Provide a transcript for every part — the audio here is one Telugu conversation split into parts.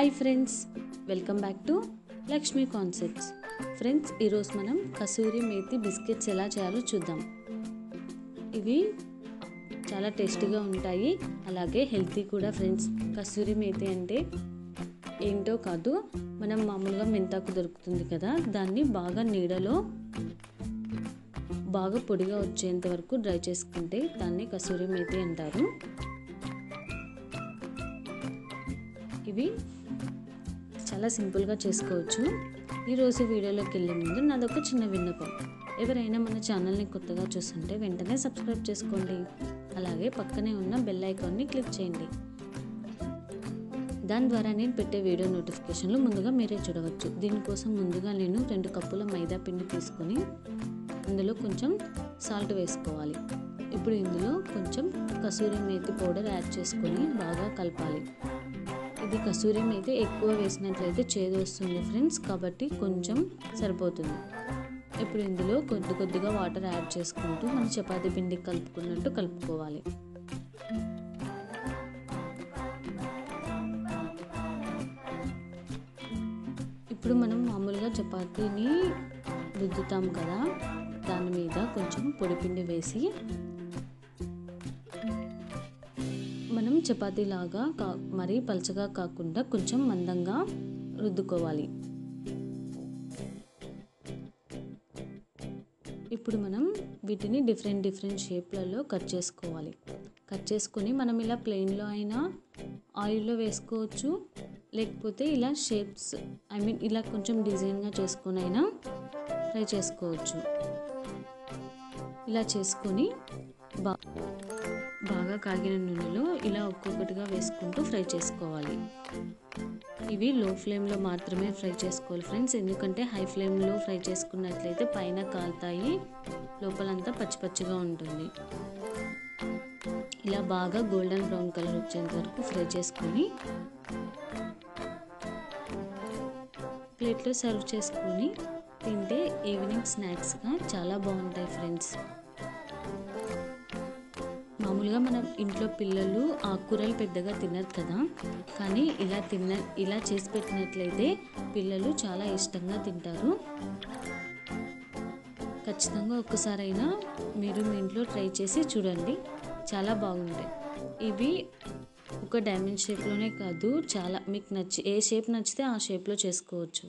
hi friends welcome back to Lakshmi concepts friends ఈరోజు మనం కసూరి మేతి బిస్కెట్స్ ఎలా చేయాలో చూద్దాం ఇవి చాలా టేస్టీగా ఉంటాయి అలాగే హెల్తీ కూడా ఫ్రెండ్స్ కసూరి మేతి అంటే ఏంటో కాదు మనం మామూలుగా మెంతాకు దొరుకుతుంది కదా దాన్ని బాగా నీడలో బాగా పొడిగా వచ్చేంత వరకు డ్రై చేసుకుంటే దాన్ని కసూరి మేతి అంటారు ఇవి చాలా సింపుల్గా చేసుకోవచ్చు ఈరోజు వీడియోలోకి వెళ్ళే ముందు నాదొక చిన్న విన్నపం ఎవరైనా మన ఛానల్ని కొత్తగా చూస్తుంటే వెంటనే సబ్స్క్రైబ్ చేసుకోండి అలాగే పక్కనే ఉన్న బెల్ ఐకాన్ని క్లిక్ చేయండి దాని ద్వారా నేను పెట్టే వీడియో నోటిఫికేషన్లు ముందుగా మీరే చూడవచ్చు దీనికోసం ముందుగా నేను రెండు కప్పుల మైదా పిండి తీసుకొని అందులో కొంచెం సాల్ట్ వేసుకోవాలి ఇప్పుడు ఇందులో కొంచెం కసూరి మేతి పౌడర్ యాడ్ చేసుకొని బాగా కలపాలి ఇది కసూరి మేతి ఎక్కువ వేసినట్లయితే చేదు వస్తుంది ఫ్రెండ్స్ కాబట్టి కొంచెం సరిపోతుంది ఇప్పుడు ఇందులో కొద్ది కొద్దిగా వాటర్ యాడ్ చేసుకుంటూ మన చపాతీ పిండి కలుపుకున్నట్టు కలుపుకోవాలి ఇప్పుడు మనం మామూలుగా చపాతీని రుద్దుతాం కదా దాని మీద కొంచెం పొడిపిండి వేసి మనం చపాతీలాగా కా మరీ పలచగా కాకుండా కొంచెం మందంగా రుద్దుకోవాలి ఇప్పుడు మనం వీటిని డిఫరెంట్ డిఫరెంట్ షేప్లలో కట్ చేసుకోవాలి కట్ చేసుకొని మనం ఇలా ప్లెయిన్లో అయినా ఆయిల్లో వేసుకోవచ్చు లేకపోతే ఇలా షేప్స్ ఐ మీన్ ఇలా కొంచెం డిజైన్గా చేసుకొని అయినా ఫ్రై చేసుకోవచ్చు ఇలా చేసుకొని బా బాగా కాగిన నూనెలో ఇలా ఒక్కొక్కటిగా వేసుకుంటూ ఫ్రై చేసుకోవాలి ఇవి లో ఫ్లేమ్లో మాత్రమే ఫ్రై చేసుకోవాలి ఫ్రెండ్స్ ఎందుకంటే హై ఫ్లేమ్లో ఫ్రై చేసుకున్నట్లయితే పైన కాలుతాయి లోపలంతా పచ్చి పచ్చిగా ఉంటుంది ఇలా బాగా గోల్డెన్ బ్రౌన్ కలర్ వచ్చేంత వరకు ఫ్రై చేసుకొని ప్లేట్లో సర్వ్ చేసుకొని తింటే ఈవినింగ్ స్నాక్స్గా చాలా బాగుంటాయి ఫ్రెండ్స్ మామూలుగా మనం ఇంట్లో పిల్లలు ఆకుకూరలు పెద్దగా తినరు కదా కానీ ఇలా తిన్న ఇలా చేసి పెట్టినట్లయితే పిల్లలు చాలా ఇష్టంగా తింటారు ఖచ్చితంగా ఒక్కసారైనా మీరు మీ ఇంట్లో ట్రై చేసి చూడండి చాలా బాగుంటాయి ఇవి ఒక డైమండ్ షేప్లోనే కాదు చాలా మీకు నచ్చి ఏ షేప్ నచ్చితే ఆ షేప్లో చేసుకోవచ్చు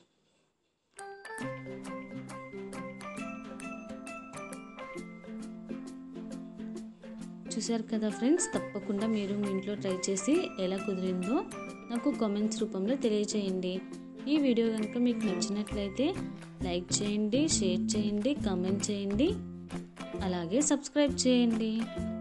చూసారు కదా ఫ్రెండ్స్ తప్పకుండా మీరు మీ ఇంట్లో ట్రై చేసి ఎలా కుదిరిందో నాకు కామెంట్స్ రూపంలో తెలియచేయండి ఈ వీడియో కనుక మీకు నచ్చినట్లయితే లైక్ చేయండి షేర్ చేయండి కామెంట్ చేయండి అలాగే సబ్స్క్రైబ్ చేయండి